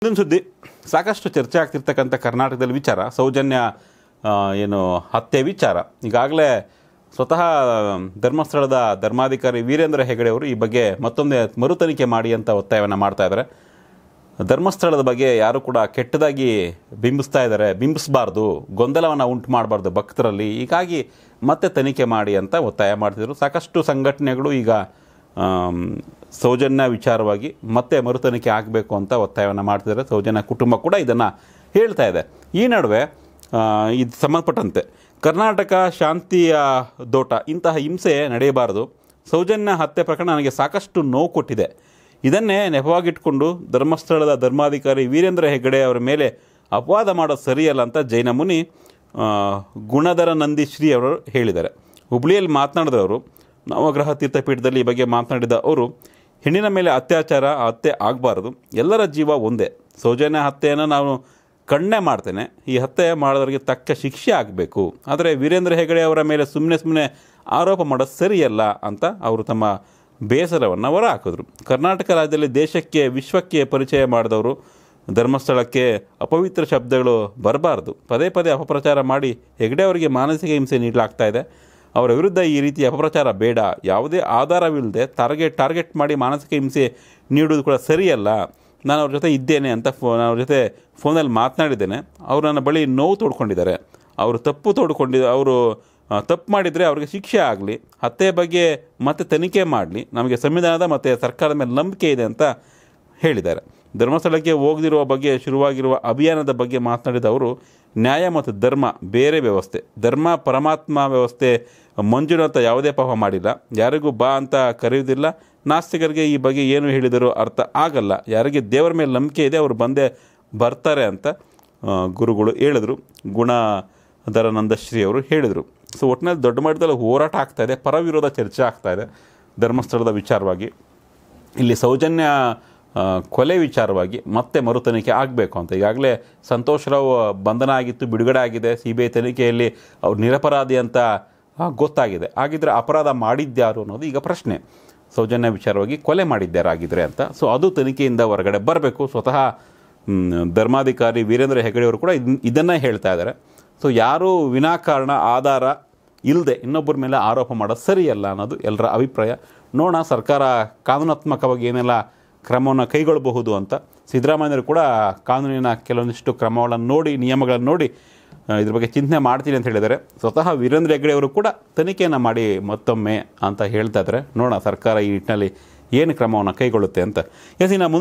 ಇದೊಂದು ಸುದ್ದಿ ಸಾಕಷ್ಟು ಚರ್ಚೆ ಆಗ್ತಿರ್ತಕ್ಕಂಥ ಕರ್ನಾಟಕದಲ್ಲಿ ವಿಚಾರ ಸೌಜನ್ಯ ಆ, ಏನು ಹತ್ಯೆ ವಿಚಾರ ಈಗಾಗಲೇ ಸ್ವತಃ ಧರ್ಮಸ್ಥಳದ ಧರ್ಮಾಧಿಕಾರಿ ವೀರೇಂದ್ರ ಹೆಗಡೆ ಅವರು ಈ ಬಗ್ಗೆ ಮತ್ತೊಮ್ಮೆ ಮರು ತನಿಖೆ ಮಾಡಿ ಅಂತ ಒತ್ತಾಯವನ್ನು ಮಾಡ್ತಾ ಇದ್ದಾರೆ ಧರ್ಮಸ್ಥಳದ ಬಗ್ಗೆ ಯಾರು ಕೂಡ ಕೆಟ್ಟದಾಗಿ ಬಿಂಬಿಸ್ತಾ ಇದ್ದಾರೆ ಬಿಂಬಿಸಬಾರ್ದು ಗೊಂದಲವನ್ನು ಉಂಟು ಮಾಡಬಾರ್ದು ಭಕ್ತರಲ್ಲಿ ಹೀಗಾಗಿ ಮತ್ತೆ ತನಿಖೆ ಮಾಡಿ ಅಂತ ಒತ್ತಾಯ ಮಾಡ್ತಿದ್ರು ಸಾಕಷ್ಟು ಸಂಘಟನೆಗಳು ಈಗ ಆಮ್, ಸೌಜನ್ಯ ವಿಚಾರವಾಗಿ ಮತ್ತೆ ಮರು ತನಿಖೆ ಆಗಬೇಕು ಅಂತ ಒತ್ತಾಯವನ್ನು ಮಾಡ್ತಿದ್ದಾರೆ ಸೌಜನ್ಯ ಕುಟುಂಬ ಕೂಡ ಇದನ್ನು ಹೇಳ್ತಾ ಇದೆ ಈ ನಡುವೆ ಆ, ಇದು ಸಂಬಂಧಪಟ್ಟಂತೆ ಕರ್ನಾಟಕ ಶಾಂತಿಯ ದೋಟ ಇಂತಹ ಹಿಂಸೆ ನಡೆಯಬಾರದು ಸೌಜನ್ಯ ಹತ್ಯೆ ಪ್ರಕರಣ ನನಗೆ ಸಾಕಷ್ಟು ನೋವು ಕೊಟ್ಟಿದೆ ಇದನ್ನೇ ನೆಪವಾಗಿಟ್ಕೊಂಡು ಧರ್ಮಸ್ಥಳದ ಧರ್ಮಾಧಿಕಾರಿ ವೀರೇಂದ್ರ ಹೆಗ್ಗಡೆ ಅವರ ಮೇಲೆ ಅಪವಾದ ಮಾಡೋದು ಸರಿಯಲ್ಲ ಅಂತ ಜೈನ ಮುನಿ ಆ, ಗುಣಧರ ನಂದಿಶ್ರೀ ಅವರು ಹೇಳಿದ್ದಾರೆ ಹುಬ್ಳಿಯಲ್ಲಿ ಮಾತನಾಡಿದವರು ನವಗ್ರಹ ತೀರ್ಥಪೀಠದಲ್ಲಿ ಈ ಬಗ್ಗೆ ಮಾತನಾಡಿದ ಅವರು ಹೆಣ್ಣಿನ ಮೇಲೆ ಅತ್ಯಾಚಾರ ಹತ್ಯೆ ಆಗಬಾರದು ಎಲ್ಲರ ಜೀವ ಒಂದೇ ಸೌಜನ್ಯ ಹತ್ಯೆಯನ್ನು ನಾವು ಕಣ್ಣೆ ಮಾಡ್ತೇನೆ ಈ ಹತ್ಯೆ ಮಾಡೋದರಿಗೆ ತಕ್ಕ ಶಿಕ್ಷೆ ಆಗಬೇಕು ಆದರೆ ವೀರೇಂದ್ರ ಹೆಗಡೆ ಅವರ ಮೇಲೆ ಸುಮ್ಮನೆ ಸುಮ್ಮನೆ ಆರೋಪ ಮಾಡೋದು ಸರಿಯಲ್ಲ ಅಂತ ಅವರು ತಮ್ಮ ಬೇಸರವನ್ನು ಹೊರ ಹಾಕಿದ್ರು ಕರ್ನಾಟಕ ರಾಜ್ಯದಲ್ಲಿ ದೇಶಕ್ಕೆ ವಿಶ್ವಕ್ಕೆ ಪರಿಚಯ ಮಾಡಿದವರು ಧರ್ಮಸ್ಥಳಕ್ಕೆ ಅಪವಿತ್ರ ಶಬ್ದಗಳು ಬರಬಾರ್ದು ಪದೇ ಪದೇ ಅಪಪ್ರಚಾರ ಮಾಡಿ ಹೆಗಡೆ ಅವರಿಗೆ ಮಾನಸಿಕ ಹಿಂಸೆ ನೀಡಲಾಗ್ತಾ ಇದೆ ಅವರ ವಿರುದ್ಧ ಈ ರೀತಿ ಅಪಪ್ರಚಾರ ಬೇಡ ಯಾವುದೇ ಆಧಾರವಿಲ್ಲದೆ ಟಾರ್ಗೆಟ್ ಟಾರ್ಗೆಟ್ ಮಾಡಿ ಮಾನಸಿಕ ಹಿಂಸೆ ನೀಡುವುದು ಕೂಡ ಸರಿಯಲ್ಲ ನಾನು ಅವ್ರ ಜೊತೆ ಇದ್ದೇನೆ ಅಂತ ಫೋ ನಾನು ಅವ್ರ ಜೊತೆ ಫೋನಲ್ಲಿ ಮಾತನಾಡಿದ್ದೇನೆ ಅವರು ನನ್ನ ಬಳಿ ನೋವು ತೋಡ್ಕೊಂಡಿದ್ದಾರೆ ಅವರು ತಪ್ಪು ತೋಡ್ಕೊಂಡಿ ಅವರು ಆ, ತಪ್ಪು ಮಾಡಿದರೆ ಅವ್ರಿಗೆ ಶಿಕ್ಷೆ ಆಗಲಿ ಹತ್ಯೆ ಬಗ್ಗೆ ಮತ್ತೆ ತನಿಖೆ ಮಾಡಲಿ ನಮಗೆ ಸಂವಿಧಾನದ ಮತ್ತು ಸರ್ಕಾರದ ಮೇಲೆ ನಂಬಿಕೆ ಇದೆ ಅಂತ ಹೇಳಿದ್ದಾರೆ ಧರ್ಮಸ್ಥಳಕ್ಕೆ ಹೋಗದಿರುವ ಬಗ್ಗೆ ಶುರುವಾಗಿರುವ ಅಭಿಯಾನದ ಬಗ್ಗೆ ಮಾತನಾಡಿದ ಅವರು ನ್ಯಾಯ ಮತ್ತು ಧರ್ಮ ಬೇರೆ ವ್ಯವಸ್ಥೆ ಧರ್ಮ ಪರಮಾತ್ಮ ವ್ಯವಸ್ಥೆ ಮಂಜುನಾಥ ಯಾವುದೇ ಪಾಪ ಮಾಡಿಲ್ಲ ಯಾರಿಗೂ ಬಾ ಅಂತ ಕರೆಯುವುದಿಲ್ಲ ನಾಸ್ತಿಕರಿಗೆ ಈ ಬಗ್ಗೆ ಏನು ಹೇಳಿದರೂ ಅರ್ಥ ಆಗಲ್ಲ ಯಾರಿಗೆ ದೇವರ ಮೇಲೆ ನಂಬಿಕೆ ಇದೆ ಅವರು ಬಂದೇ ಬರ್ತಾರೆ ಅಂತ ಆ, ಗುರುಗಳು ಹೇಳಿದರು ಗುಣಧರಾನಂದಶ್ರೀ ಅವರು ಹೇಳಿದರು ಸೊ ಒಟ್ಟಿನಲ್ಲಿ ದೊಡ್ಡ ಮಟ್ಟದಲ್ಲಿ ಹೋರಾಟ ಆಗ್ತಾ ಇದೆ ಪರ ವಿರೋಧ ಚರ್ಚೆ ಆಗ್ತಾ ಇದೆ ಧರ್ಮಸ್ಥಳದ ವಿಚಾರವಾಗಿ ಇಲ್ಲಿ ಸೌಜನ್ಯ ಆ, ಕೊಲೆ ವಿಚಾರವಾಗಿ ಮತ್ತೆ ಮರು ತನಿಖೆ ಆಗಬೇಕು ಅಂತ ಈಗಾಗಲೇ ಸಂತೋಷ್ ರಾವ್ ಬಂಧನ ಆಗಿತ್ತು ಬಿಡುಗಡೆ ಆಗಿದೆ ಸಿ ಬಿ ಐ ತನಿಖೆಯಲ್ಲಿ ಅವ್ರು ನಿರಪರಾಧಿ ಅಂತ ಆ, ಗೊತ್ತಾಗಿದೆ ಹಾಗಿದ್ರೆ ಅಪರಾಧ ಮಾಡಿದ್ಯಾರು ಅನ್ನೋದು ಈಗ ಪ್ರಶ್ನೆ ಸೌಜನ್ಯ ವಿಚಾರವಾಗಿ ಕೊಲೆ ಮಾಡಿದ್ದಾರಾಗಿದ್ರೆ ಅಂತ ಸೊ ಅದು ತನಿಖೆಯಿಂದ ಹೊರಗಡೆ ಬರಬೇಕು ಸ್ವತಃ ಮ್, ಧರ್ಮಾಧಿಕಾರಿ ವೀರೇಂದ್ರ ಹೆಗಡೆ ಅವರು ಕೂಡ ಇದನ್- ಇದನ್ನೇ ಹೇಳ್ತಾ ಇದ್ದಾರೆ ಸೊ ಯಾರೂ ವಿನಾಕಾರಣ ಆಧಾರ ಇಲ್ಲದೆ ಇನ್ನೊಬ್ಬರ ಮೇಲೆ ಆರೋಪ ಮಾಡೋದು ಸರಿಯಲ್ಲ ಅನ್ನೋದು ಎಲ್ಲರ ಅಭಿಪ್ರಾಯ ನೋಡೋಣ ಸರ್ಕಾರ ಕಾನೂನಾತ್ಮಕವಾಗಿ ಏನೆಲ್ಲ ಕ್ರಮವನ್ನು ಕೈಗೊಳ್ಳಬಹುದು ಅಂತ ಸಿದ್ದರಾಮಯ್ಯರು ಕೂಡ ಕಾನೂನಿನ ಕೆಲವೊಂದಿಷ್ಟು ಕ್ರಮಗಳನ್ನು ನೋಡಿ ನಿಯಮಗಳನ್ನು ನೋಡಿ ಆ, ಇದ್ರ ಬಗ್ಗೆ ಚಿಂತನೆ ಮಾಡ್ತೀನಿ ಅಂತ ಹೇಳಿದ್ದಾರೆ ಸ್ವತಃ ವೀರೇಂದ್ರ ಹೆಗ್ಗಡೆ ಅವರು ಕೂಡ ತನಿಖೆಯನ್ನು ಮಾಡಿ ಮತ್ತೊಮ್ಮೆ ಅಂತ ಹೇಳ್ತಾ ಇದ್ದಾರೆ ನೋಡೋಣ ಸರ್ಕಾರ ಈ ನಿಟ್ಟಿನಲ್ಲಿ ಏನು ಕ್ರಮವನ್ನು ಕೈಗೊಳ್ಳುತ್ತೆ ಅಂತ ಎಸ್ ಇನ್ನು ಮುಂದೆ